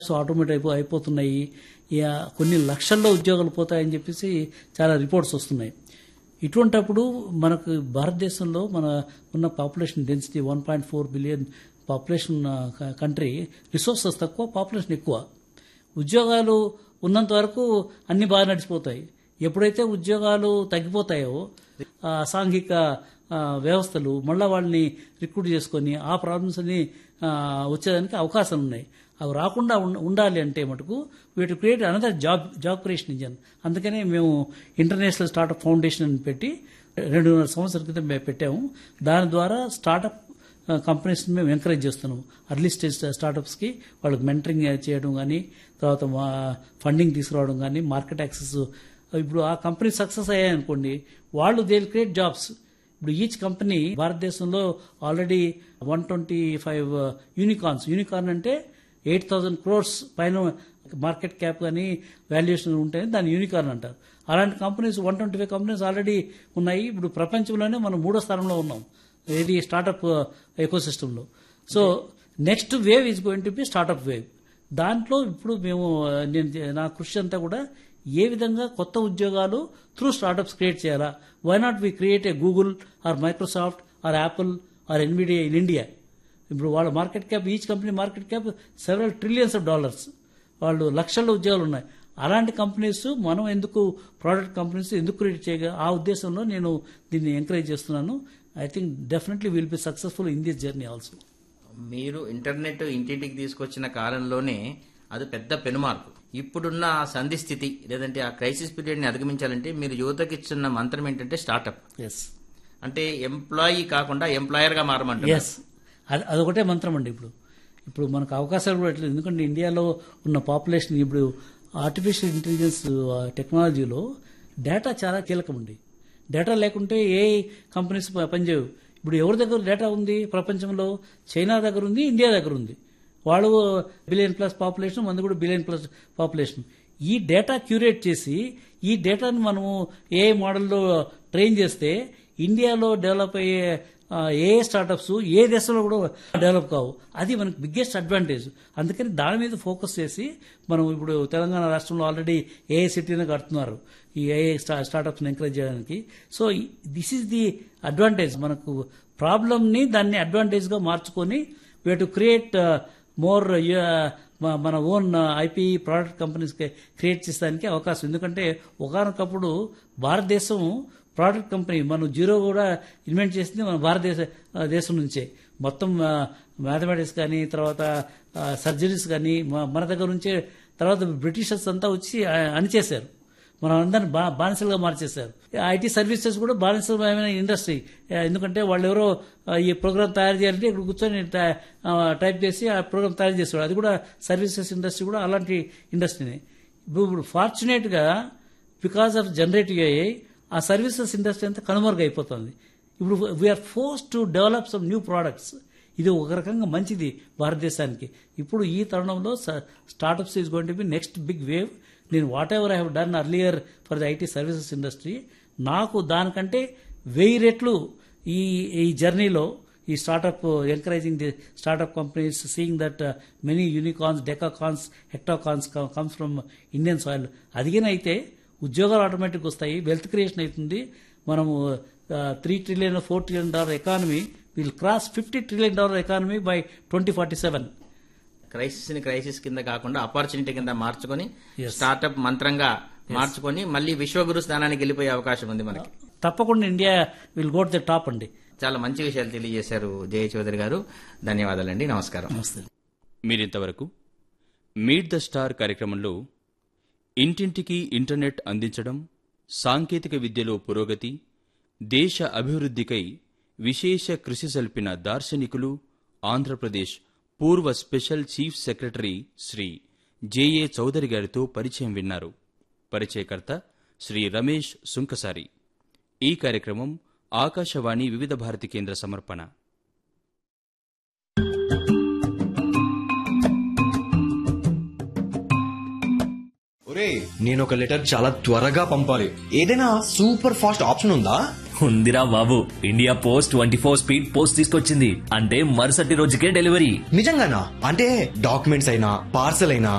So automatic అయిపో అయిపోతున్నాయి ఇక కొన్ని లక్షల్లో ఉద్యోగాలు పోతాయని చెప్పేసి చాలా రిపోర్ట్స్ వస్తున్నాయి ఇటువంటప్పుడు మనకు భారతదేశంలో మన ఉన్న population density one point four billion population country resources తక్కువ పాపులేషన్ ఎక్కువ ఉద్యోగాలు ఉన్నంత వరకు అన్ని బాగా నడిచిపోతాయి ఎప్పుడైతే ఉద్యోగాలు తగ్గిపోతాయో ఆ, అసాంఘిక ఆ, వ్యవస్థలు మళ్ళా వాళ్ళని రిక్రూట్ చేసుకొని ఆ ప్రాబ్లమ్స్ అన్ని ఆ, వచ్చేదానికి అవకాశాలు ఉన్నాయి అవి రాకుండా ఉండ- ఉండాలి అంటే మటుకు వీటి create another job job creation engine అందుకనే మేము ఇంటర్నేషనల్ స్టార్టప్ ఫౌండేషన్ అని పెట్టి రెండున్నర సంవత్సరాల క్రితం మేము పెట్టాము దాని ద్వారా స్టార్టప్ కంపెనీస్ మేము ఎంకరేజ్ చేస్తున్నాం అర్లీ స్టేజ్ స్టార్టప్స్కి వాళ్ళకి మెంటరింగ్ చేయడం కానీ తర్వాత ఫండింగ్ తీసుకురావడం కానీ మార్కెట్ యాక్సెస్ ఇప్పుడు ఆ కంపెనీ సక్సెస్ అయ్యాయనుకోండి వాళ్ళు దే క్రియేట్ జాబ్స్ ఇప్పుడు ఈచ్ కంపెనీ భారతదేశంలో already one twenty five unicorns unicorn అంటే ఎయిట్ థౌసండ్ క్రోర్స్ పైన మార్కెట్ క్యాప్ కానీ వాల్యుయేషన్ ఉంటాయని దాన్ని యూనికార్న్ అంటారు అలాంటి companies one twenty five companies already ఉన్నాయి ఇప్పుడు ప్రపంచంలోనే మనం మూడో స్థానంలో ఉన్నాం ఏది స్టార్టప్ ఎకో సిస్టంలో so next wave is going to be startup wave దాంట్లో ఇప్పుడు మేము ఆ, నేను చే- నా కృషి అంతా కూడా ఏ విధంగా కొత్త ఉద్యోగాలు త్రూ స్టార్టప్స్ క్రియేట్ చేయాలా why not we create a Google or Microsoft or Apple or Nvidia in India ఇప్పుడు వాళ్ళ market cap each company market cap several trillions of dollars వాళ్ళు లక్షల్లో ఉద్యోగాలు ఉన్నాయి అలాంటి కంపెనీస్ మనం ఎందుకు ప్రోడక్ట్ కంపెనీస్ ఎందుకు క్రియేట్ చేయగా ఆ ఉద్దేశంలో నేను దీన్ని ఎంకరేజ్ చేస్తున్నాను I think definitely will be successful in this journey also మీరు ఇంటర్నెట్ ఇంటింటికి తీసుకొచ్చిన కాలంలోనే అది పెద్ద పెనుమార్పు ఇప్పుడున్న ఆ సంధి స్థితి లేదంటే ఆ క్రైసిస్ పీరియడ్ ని అధిగమించాలంటే మీరు యువతకి ఇచ్చిన మంత్రం ఏంటంటే స్టార్టప్ ఎస్ అంటే ఎంప్లాయీ కాకుండా ఎంప్లాయర్ గా మారమంటారు ఎస్ అది అదొకటే మంత్రం అండి ఇప్పుడు ఇప్పుడు మనకు అవకాశాలు కూడా ఎట్లేదు ఎందుకంటే ఇండియాలో ఉన్న పాపులేషన్ ఇప్పుడు ఆర్టిఫిషియల్ ఇంటెలిజెన్స్ టెక్నాలజీలో డేటా చాలా కీలకం ఉంది డేటా లేకుంటే ఏ కంపెనీస్ ప- పనిచేయవు ఇప్పుడు ఎవరి దగ్గర డేటా ఉంది ప్రపంచంలో చైనా దగ్గర ఉంది ఇండియా దగ్గర ఉంది వాళ్ళు బిలియన్ ప్లస్ పాపులేషన్ మంది కూడా బిలియన్ ప్లస్ పాపులేషన్ ఈ డేటా క్యూరేట్ చేసి ఈ డేటాని మనము ఏ మోడల్లో ట్రైన్ చేస్తే ఇండియాలో డెవలప్ అయ్యే ఆ, ఏ స్టార్టప్స్ ఏ దేశంలో కూడా డెవలప్ కావు అది మనకి బిగ్గెస్ట్ అడ్వాంటేజ్ అందుకని దాని మీద ఫోకస్ చేసి మనం ఇప్పుడు తెలంగాణ రాష్ట్రంలో ఆల్రెడీ ఏ సిటీని కడుతున్నారు ఈ ఏ స్టార్టప్స్ని ఎంకరేజ్ చేయడానికి so this is the advantage మనకు ప్రాబ్లమ్ని దాన్ని అడ్వాంటేజ్గా మార్చుకొని వే టు క్రియేట్ మోర్ మన own I P product companies create చేసేదానికి అవకాశం ఎందుకంటే ఒకనొకప్పుడు భారతదేశం ప్రోడక్ట్ కంపెనీ మనం జీరో కూడా ఇన్వెంట్ చేసింది మన భారతదేశ ఆ, దేశం నుంచే మొత్తం మ్యాథమెటిక్స్ కానీ తర్వాత సర్జరీస్ కానీ మ- మన దగ్గర నుంచే తర్వాత బ్రిటిషర్స్ అంతా వచ్చి ఆ, అణిచేశారు మనం అందరిని బా బానిసలుగా మార్చేశారు ఐటీ సర్వీసెస్ కూడా బానిసమైన ఇండస్ట్రీ ఎందుకంటే వాళ్ళు ఎవరో ఆ, ఈ ప్రోగ్రామ్ తయారు చేయాలంటే ఇక్కడ కూర్చొని టై- ఆ, టైప్ చేసి ఆ ప్రోగ్రామ్ తయారు చేసేవాడు అది కూడా సర్వీసెస్ ఇండస్ట్రీ కూడా అలాంటి ఇండస్ట్రీనే ఇప్పుడు ఇప్పుడు ఫార్చునేట్గా because of generative A I uh services industry అంతా కనుమరుగైపోతుంది ఇప్పుడు we are force to develop some new products ఇది ఒక రకంగా మంచిది భారతదేశానికి ఇప్పుడు ఈ తరుణంలో startups is going to be next big wave నేను whatever I have done earlier for the I T services industry నాకు దానికంటే వెయ్యి రెట్లు ఈ ఈ జర్నీలో ఈ startup encouraging the startup companies seeing that many unicorns decacorns hectacorns comes from Indian soil అదిగినైతే ఉద్యోగాలు ఆటోమేటిక్ వస్తాయి వెల్త్ క్రియేషన్ అవుతుంది మనము three trillion four trillion dollar economy will cross fifty trillion dollar economy by twenty forty seven crisis ని crisis కింద కాకుండా opportunity కింద మార్చుకొని Yes. స్టార్టప్ మంత్రంగా మార్చుకొని మళ్ళీ విశ్వగురు స్థానానికి వెళ్ళిపోయే అవకాశం ఉంది మనకి తప్పకుండా India will got the top అండి చాలా మంచి విషయాలు తెలియజేశారు జయ చౌదరి గారు ధన్యవాదాలండి నమస్కారం నమస్తే మీరింతవరకు మీట్ ద స్టార్ కార్యక్రమంలో ఇంటింటికి ఇంటర్నెట్ అందించడం సాంకేతిక విద్యలో పురోగతి దేశ అభివృద్ధికై విశేష కృషి సల్పిన దార్శనికులు ఆంధ్రప్రదేశ్ పూర్వ special chief secretary Shri JA Chowdary గారితో పరిచయం విన్నారు పరిచయకర్త శ్రీ రమేష్ సుంకసారి ఈ కార్యక్రమం ఆకాశవాణి వివిధ భారతి కేంద్ర సమర్పణ ఒరే నేను ఒక లెటర్ చాలా త్వరగా పంపాలి ఏదైనా సూపర్ ఫాస్ట్ ఆప్షన్ ఉందా ఉందిరా బాబు India post twenty four speed post తీసుకొచ్చింది అంటే మరుసటి రోజుకే డెలివరీ నిజంగానా అంటే డాక్యుమెంట్స్ అయినా పార్సల్ అయినా